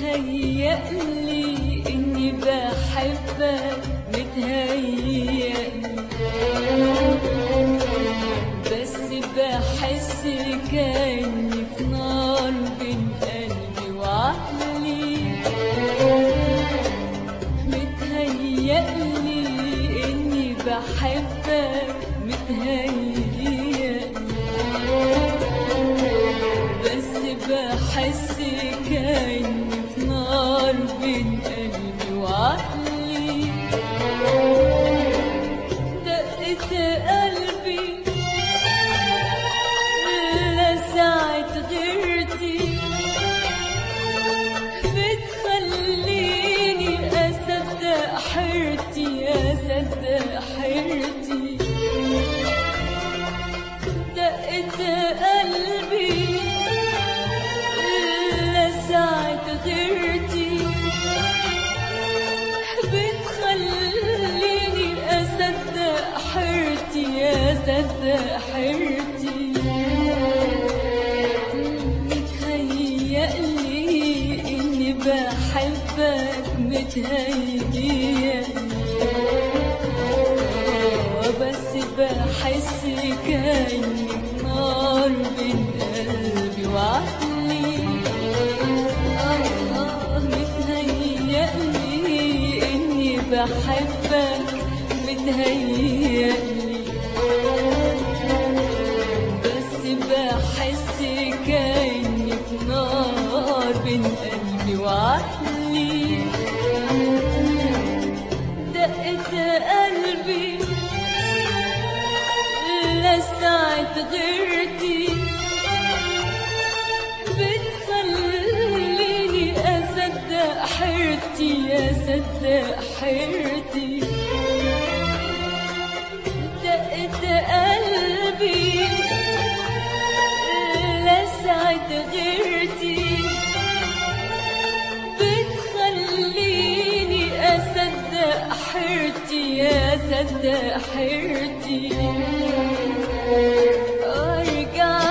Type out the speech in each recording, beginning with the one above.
متهيألي إني بحبك متهيألي بس بحس كأني في نار بين قلبي وعقلي متهيألي إني بحبك متهيألي بس بحس كأني في نار بين قلبي وعقلي دقت قلبي لسعت غيرتي بتخليني أصدق حيرتي أصدق حيرتي دقت قلبي لسعت غيرتي بتخليني أصدق حيرتي أصدق حيرتي متهيألي إني بحبك متهيألي بس بحس كأني نار بين قلبي وعقلي آه آه متهيألي إني بحبك متهيألي بس بحس كأني في نار بين قلبي وعقلي دقت قلبي لسعت غيرتي بتخليني أصدق حيرتي أصدق حيرتي دقت قلبي لسعت غيرتي بتخليني أصدق حيرتي أصدق حيرتي أرجع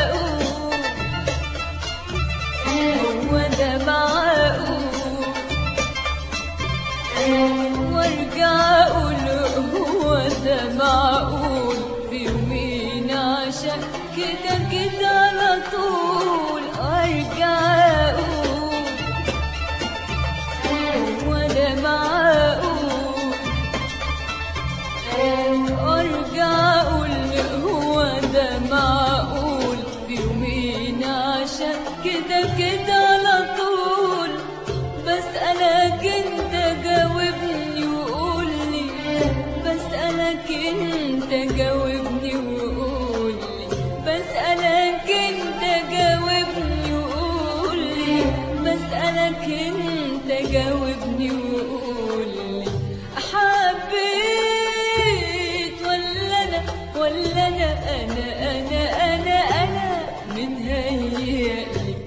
أقول هو ده معقول وارجع اقول هو ده معقول في يومين عشان كده كده على طول ارجع اقول هو ده معقول ارجع اقول هو ده معقول في يومين عشان كده كده على طول بسألك انت جاوبني وقولي بسألك انت جاوبني وقولي بسألك انت جاوبني وقولي بسألك انت جاوبني وقولي حبيت ولا انا ولا انا انا انا انا انا متهيألي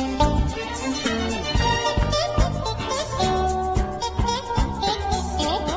Thank you.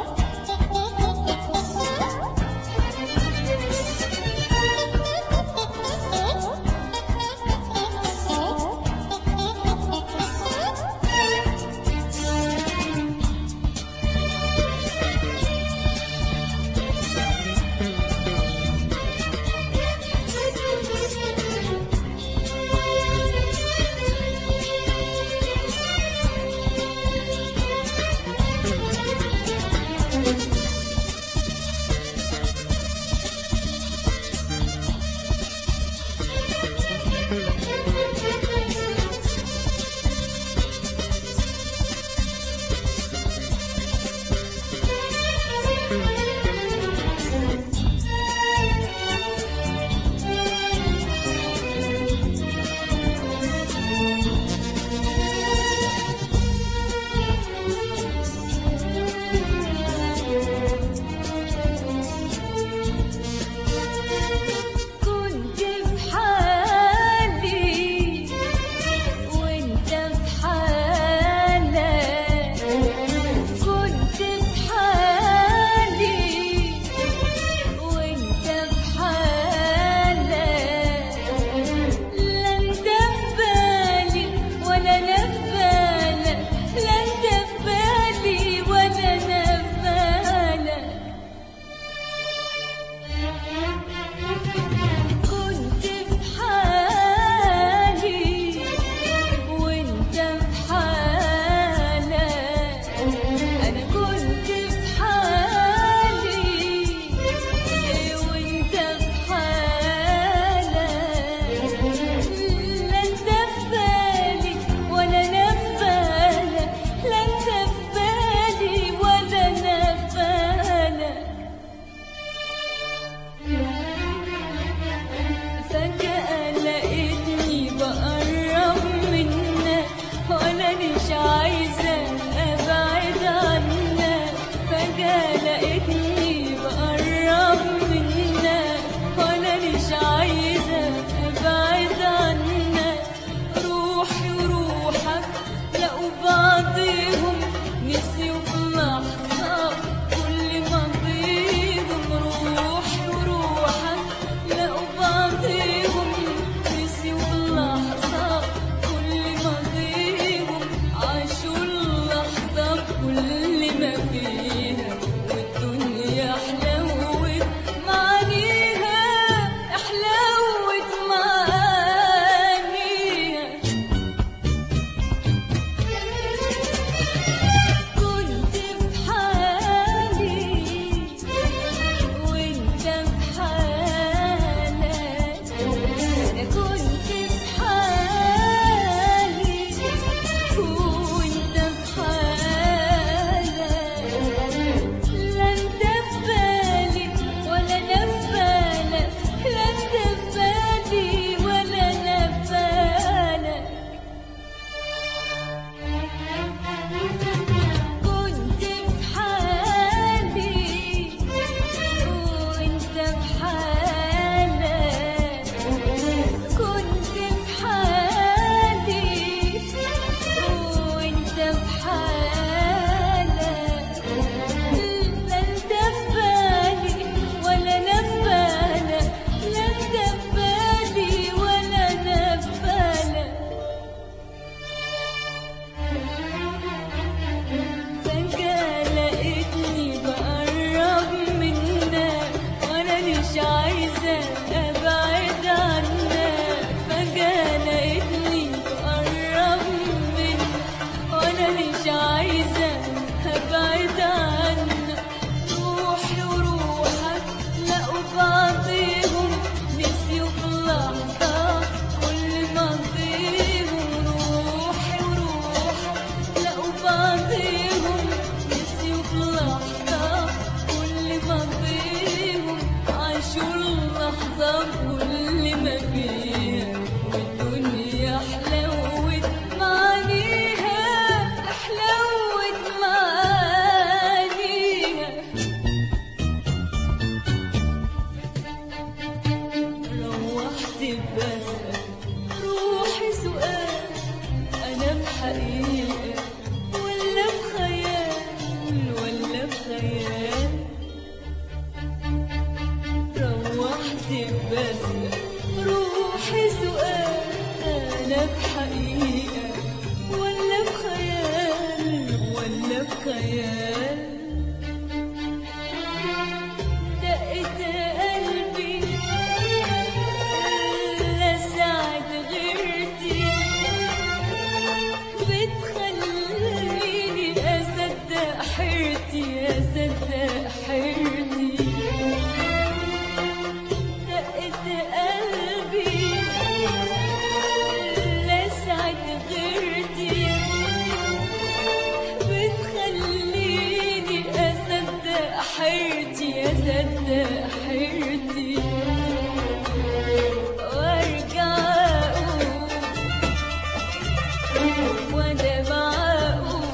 وانا معقول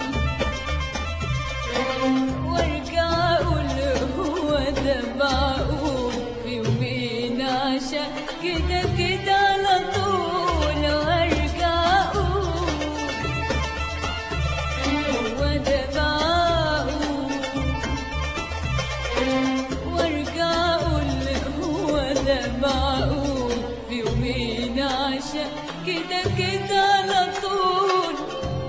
وارجع اقول هو ده معقول في يومين عشان كده كده على طول وارجع اقول هو ده معقول وارجع اقول هو ده معقول في يومين عشان كده كده على طول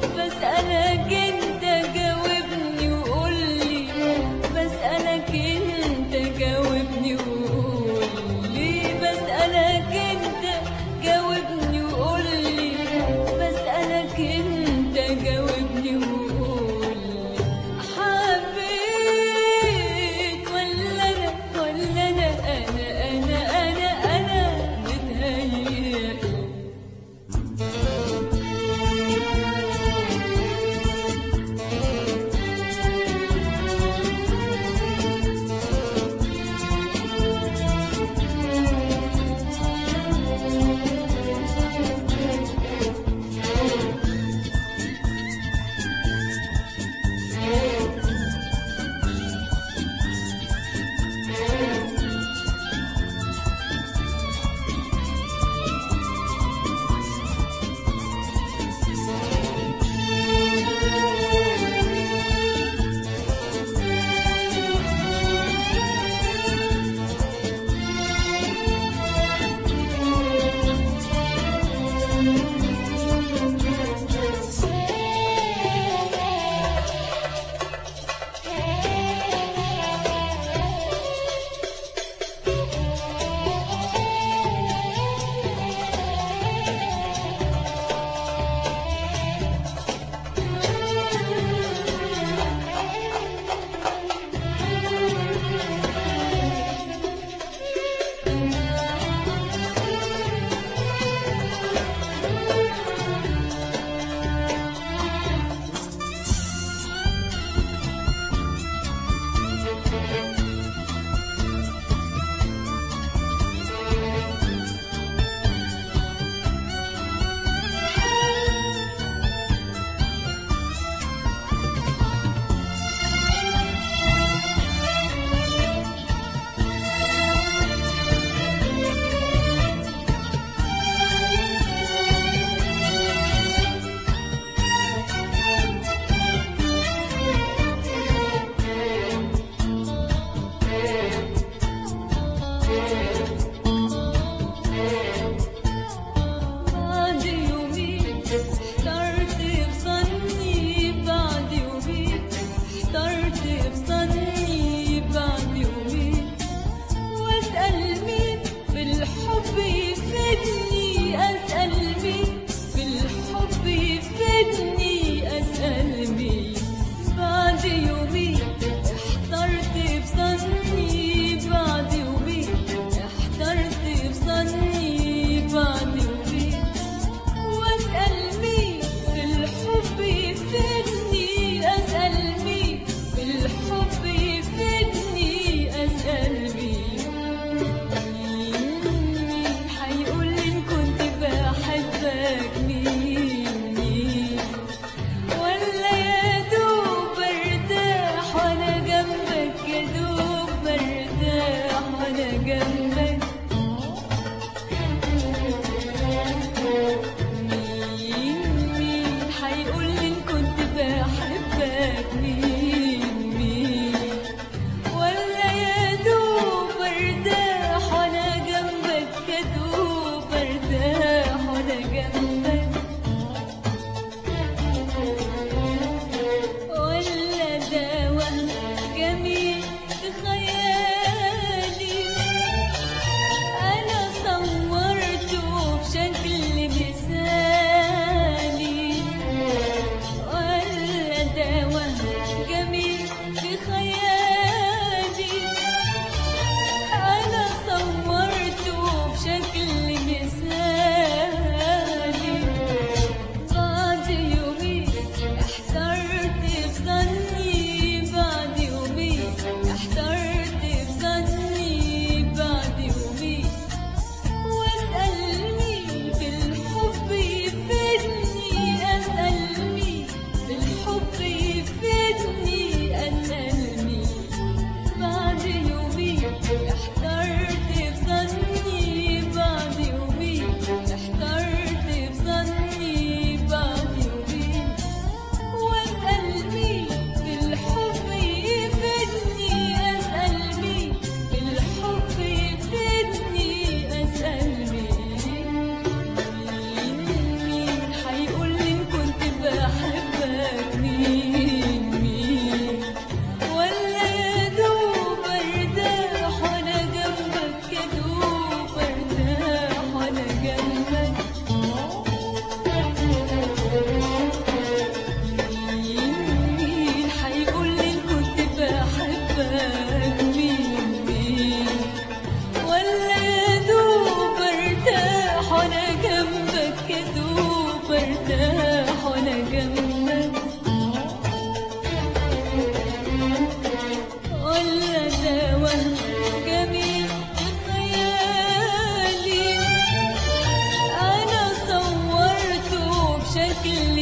بشكل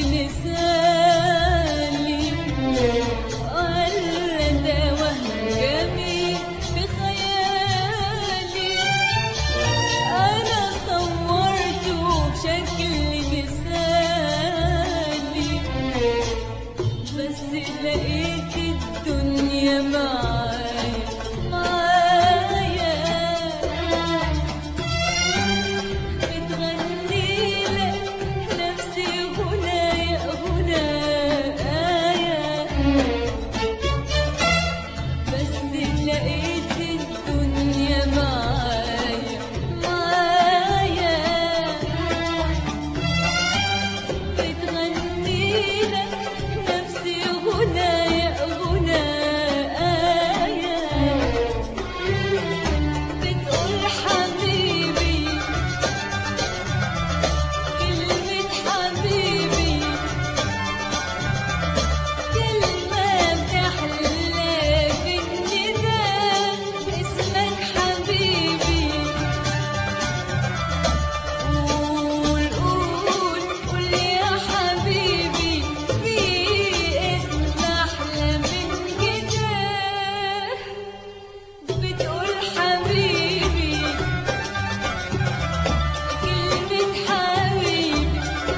مثالي ولا ده وهم جميل في خيالي أنا صورته بشكل مثالي بس لقيت الدنيا معايا معايا بتغني لك نفسي غنايا غنايا بس لقيت الدنيا معايا معايا بتغني لك نفسي غنايا غنايا بتقول حبيبي كلمة حبيبي كلمة بتحلى في النداء اسمك حبيبي قول قول قول يا حبيبي في اسم أحلى من كده بتقول حبيبي كلمة حبيبي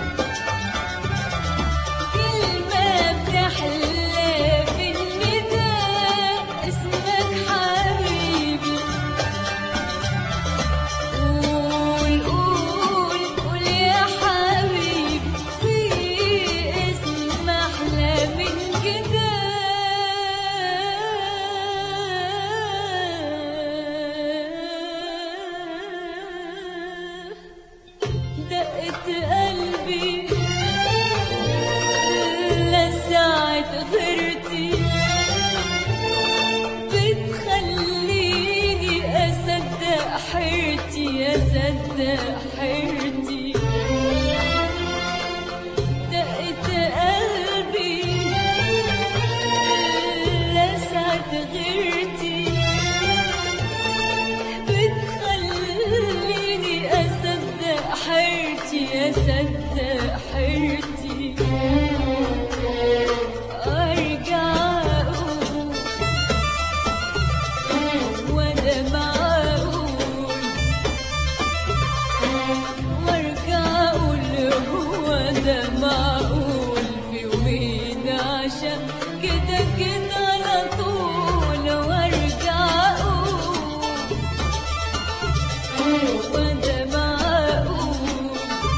كلمة بتحلى في النداء اسمك حبيبي قول قول قول يا حبيبي في اسم أحلى من كده دقت قلبي لسعت غيرتي بتخليني أصدق حيرتي أصدق حيرتي دقت قلبي لسعت غيرتي بتخليني أصدق حيرتي أصدق حيرتي أرجع أقول وأنا معقول وأرجع أقول هو ده معقول في يومين عشان كده كده على طول وأرجع أقول وده معقول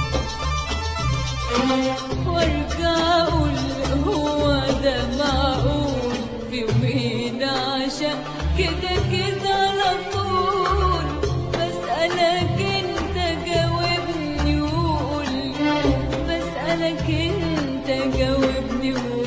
وارجع اقول هو ده معقول في يومين عشان كده كده على طول بسألك انت جاوبني وقول بسألك انت جاوبني وقول